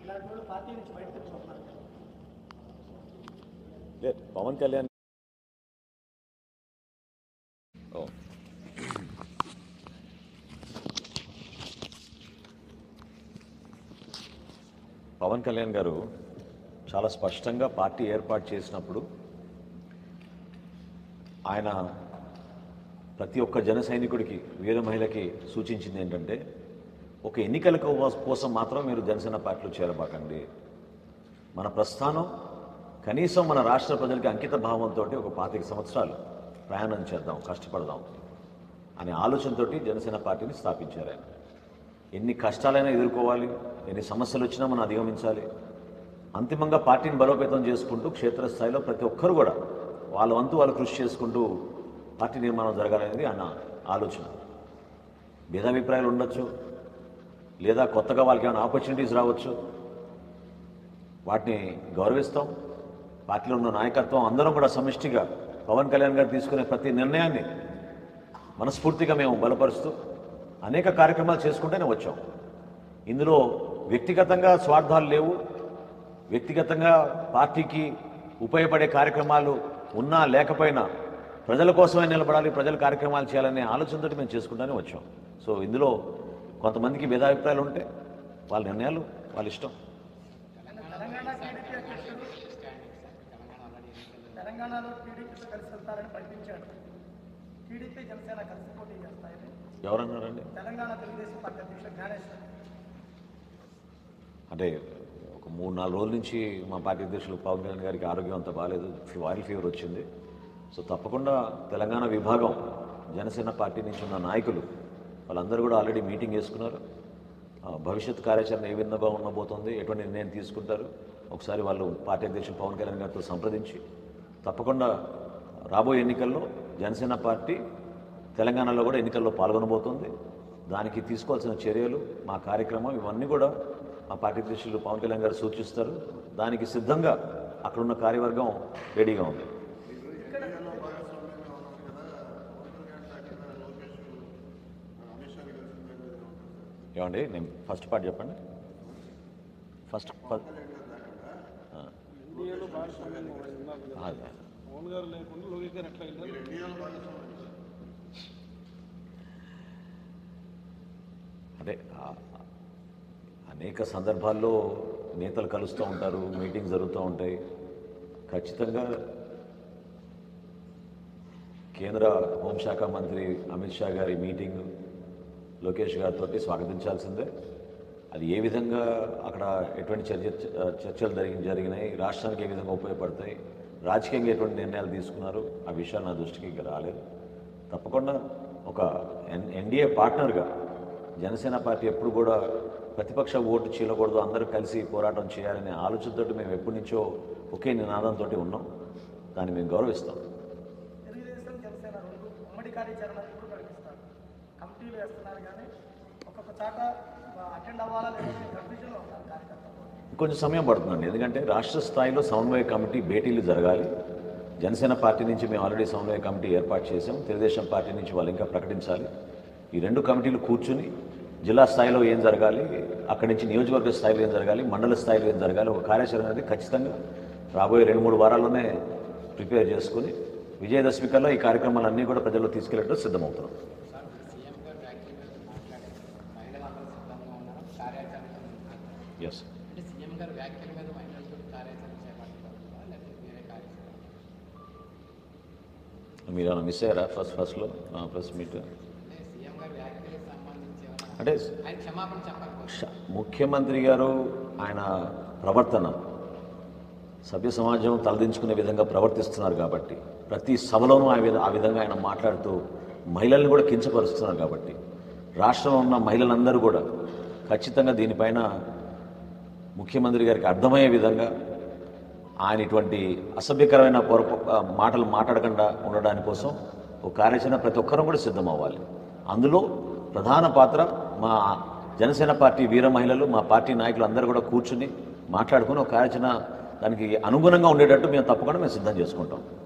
ఇలాంటి వాళ్ళు పార్టీ నుంచి బయటకు తెచ్చుకుంటున్నారు లేదు పవన్ కళ్యాణ్ ఓ పవన్ కళ్యాణ్ గారు చాలా స్పష్టంగా పార్టీ ఏర్పాటు చేసినప్పుడు ఆయన ప్రతి ఒక్క జన సైనికుడికి వీర మహిళకి సూచించింది ఏంటంటే ఒక ఎన్నికల కో- కోసం మాత్రం మీరు జనసేన పార్టీలో చేరబాకండి మన ప్రస్థానం కనీసం మన రాష్ట్ర ప్రజలకి అంకిత భావంతో ఒక పాతిక సంవత్సరాలు ప్రయాణం చేద్దాం కష్టపడదాం అనే ఆలోచనతోటి జనసేన పార్టీని స్థాపించారు ఆయన ఎన్ని కష్టాలైనా ఎదుర్కోవాలి ఎన్ని సమస్యలు వచ్చినా మనం అధిగమించాలి అంతిమంగా పార్టీని బలోపేతం చేసుకుంటూ క్షేత్రస్థాయిలో ప్రతి ఒక్కరు కూడా వాళ్ళ వంతు వాళ్ళు కృషి చేసుకుంటూ పార్టీ నిర్మాణం జరగాలనేది ఆయన ఆలోచన భేదాభిప్రాయాలు ఉండొచ్చు లేదా కొత్తగా వాళ్ళకి ఏమైనా ఆపర్చునిటీస్ రావచ్చు వాటిని గౌరవిస్తాం పార్టీలో ఉన్న నాయకత్వం అందరం కూడా సమిష్టిగా పవన్ కళ్యాణ్ గారు తీసుకునే ప్రతి నిర్ణయాన్ని మనస్ఫూర్తిగా మేము బలపరుస్తూ అనేక కార్యక్రమాలు చేసుకుంటూనే వచ్చాం ఇందులో వ్యక్తిగతంగా స్వార్థాలు లేవు వ్యక్తిగతంగా పార్టీకి ఉపయోగపడే కార్యక్రమాలు ఉన్నా లేకపోయినా ప్రజల కోసమే నిలబడాలి ప్రజల కార్యక్రమాలు చేయాలనే ఆలోచనతో మేము చేసుకుంటూనే వచ్చాం సో ఇందులో కొంతమందికి భేదాభిప్రాయాలు ఉంటే వాళ్ళ నిర్ణయాలు వాళ్ళ ఇష్టం తెలంగాణ టీడీపీ అధ్యక్షుడు తెలంగాణలో టీడీపీతో కలిసి వెళ్తారని ప్రకటించాడు టీడీపీ జనసేన కలిసి పోటీ చేస్తాయని ఎవరన్నారండి తెలంగాణ తెలుగుదేశం పార్టీ అధ్యక్షుడు జ్ఞానేశ్వర్ అంటే ఒక మూడు నాలుగు రోజుల నుంచి మా పార్టీ అధ్యక్షులు పవన్ కళ్యాణ్ గారికి ఆరోగ్యం అంత బాగాలేదు వైరల్ ఫీవర్ వచ్చింది సో తప్పకుండా తెలంగాణ విభాగం జనసేన పార్టీ నుంచి ఉన్న నాయకులు వాళ్ళందరూ కూడా ఆల్రెడీ మీటింగ్ చేసుకున్నారు ఆ, భవిష్యత్ కార్యాచరణ ఏ విధంగా ఉండబోతోంది ఎటువంటి నిర్ణయం తీసుకుంటారు ఒకసారి వాళ్ళు పార్టీ అధ్యక్షులు పవన్ కళ్యాణ్ గారితో సంప్రదించి తప్పకుండా రాబోయే ఎన్నికల్లో జనసేన పార్టీ తెలంగాణలో కూడా ఎన్నికల్లో పాల్గొనబోతోంది దానికి తీసుకోవాల్సిన చర్యలు మా కార్యక్రమం ఇవన్నీ కూడా మా పార్టీ అధ్యక్షులు పవన్ కళ్యాణ్ గారు సూచిస్తారు దానికి సిద్ధంగా అక్కడున్న కార్యవర్గం రెడీగా ఉంది ఏమండి నేను ఫస్ట్ పార్ట్ చెప్పండి ఫస్ట్ ప- ఆ. అదే. పవన్ గారు లేకుండా లోకేష్ గారు ఎట్లా వెళ్ళారు అంటే ఆ- అనేక సందర్భాల్లో నేతలు కలుస్తూ ఉంటారు మీటింగ్ జరుగుతూ ఉంటాయి ఖచ్చితంగా కేంద్ర హోంశాఖ మంత్రి అమిత్ షా గారి మీటింగ్ లోకేష్ గారితో స్వాగతించాల్సిందే అది ఏ విధంగా అక్కడ ఎటువంటి చర్చ చర్చలు జరిగి జరిగినాయి రాష్ట్రానికి ఏ విధంగా ఉపయోగపడతాయి రాజకీయంగా ఎటువంటి నిర్ణయాలు తీసుకున్నారు ఆ విషయాలు నా దృష్టికి ఇంకా రాలేదు తప్పకుండా ఒక ఎన్ ఎన్డీఏ పార్ట్నర్గా జనసేన పార్టీ ఎప్పుడు కూడా ప్రతిపక్ష ఓటు చీలకూడదు అందరూ కలిసి పోరాటం చేయాలనే ఆలోచనతో మేము ఎప్పటి నుంచో ఒకే నినాదంతో ఉన్నాం దాన్ని మేము గౌరవిస్తాం తెలుగుదేశం జనసేన రెండు ఉమ్మడి కార్యాచరణ ఎప్పుడు ప్రకటిస్తారు కమిటీలు వేస్తున్నారు కానీ ఒక్కొక్క చాట అటెండ్ అవ్వాలా లేదంటే కన్ఫ్యూజన్లో ఉన్నారు కార్యకర్తలు కొంచెం సమయం పడుతుందండి ఎందుకంటే రాష్ట్ర స్థాయిలో సమన్వయ కమిటీ భేటీలు జరగాలి జనసేన పార్టీ నుంచి మేము ఆల్రెడీ సమన్వయ కమిటీ ఏర్పాటు చేసాం తెలుగుదేశం పార్టీ నుంచి వాళ్ళు ఇంకా ప్రకటించాలి ఈ రెండు కమిటీలు కూర్చుని జిల్లా స్థాయిలో ఏం జరగాలి అక్కడి నుంచి నియోజకవర్గ స్థాయిలో ఏం జరగాలి మండల స్థాయిలో ఏం జరగాలి ఒక కార్యాచరణ అనేది ఖచ్చితంగా రాబోయే రెండు మూడు వారాల్లోనే ప్రిపేర్ చేసుకుని విజయదశమి కల్లా ఈ కార్యక్రమాలన్నీ కూడా ప్రజల్లో తీసుకెళ్ళడం సిద్ధమవుతున్నాం సీఎం గారు వ్యాఖ్యల మీద మాట్లాడారు మహిళలందరూ సిద్ధంగా ఉన్నారు కార్యాచరణ ఉన్నారు. ఎస్ అంటే సీఎం గారు వ్యాఖ్యల మీద మహిళలతో కార్యాచరణ చేపట్టారా లేకపోతే వేరే కార్యాచరణ మీరు ఏమైనా మిస్ అయ్యారా ఫస్ట్ ఫస్ట్లో ప్రెస్ మీట్ అంటే సీఎం గారు వ్యాఖ్యలకు సంబంధించి ఏమైనా అంటే ఆయన క్షమాపణ చెప్పకపోతే ష- ముఖ్యమంత్రి గారు ఆయన ప్రవర్తన సభ్య సమాజం తలదించుకునే విధంగా ప్రవర్తిస్తున్నారు కాబట్టి ప్రతి సభలోనూ ఆ విధ ఆ విధంగా ఆయన మాట్లాడుతూ మహిళల్ని కూడా కించపరుస్తున్నారు కాబట్టి రాష్ట్రంలో ఉన్న మహిళలందరూ కూడా ఖచ్చితంగా దీనిపైన ముఖ్యమంత్రి గారికి అర్థమయ్యే విధంగా ఆయన ఇటువంటి అసభ్యకరమైన పొరప మాటలు మాట్లాడకుండా ఉండడాని కోసం ఒక కార్యాచరణ ప్రతి ఒక్కరం కూడా సిద్ధమవ్వాలి అందులో ప్రధాన పాత్ర మా జనసేన పార్టీ వీర మహిళలు మా పార్టీ నాయకులు అందరూ కూడా కూర్చుని మాట్లాడుకుని ఒక కార్యాచరణ దానికి అనుగుణంగా ఉండేటట్టు మేము తప్పకుండా మేము సిద్ధం చేసుకుంటాం